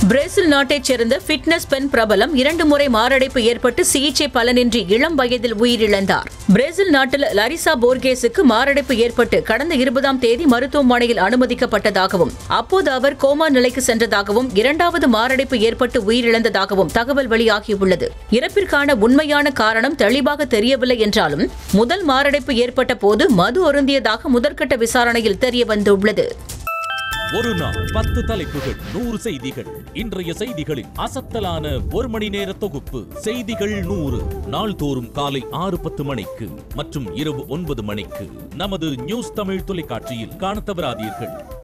Brazil நாட்டைச் சேர்ந்த fitness பெண் பிரபலம் இரண்டு முறை மாரடைப்பு ஏற்பட்டு சிகிச்சை பலனின்றி இளம் வயதில் உயிரிழந்தார் பிரேசில் நாட்டில் லரிசா போர்கேஸுக்கு மாரடைப்பு ஏற்பட்டு கடந்த இருபதாம் தேதி மருத்துவமனையில் அனுமதிக்கப்பட்டதாகவும் அப்போது அவர் கோமா நிலைக்கு சென்றதாகவும் இரண்டாவது மாரடைப்பு ஏற்பட்டு உயிரிழந்ததாகவும் தகவல் வெளியாகியுள்ளது இறப்பிற்கான உண்மையான காரணம் தெளிவாக தெரியவில்லை என்றாலும் முதல் மாரடைப்பு ஏற்பட்ட போது மது அருந்தியதாக முதற்கட்ட விசாரணையில் தெரியவந்துள்ளது ஒரு நாள் பத்து தலைப்புகள் நூறு செய்திகள் இன்றைய செய்திகளின் அசத்தலான ஒரு மணி நேர தொகுப்பு செய்திகள் நூறு நாள்தோறும் காலை ஆறு பத்து மணிக்கு மற்றும் இரவு ஒன்பது மணிக்கு நமது நியூஸ் தமிழ் தொலைக்காட்சியில் காணத் தவறாதீர்கள்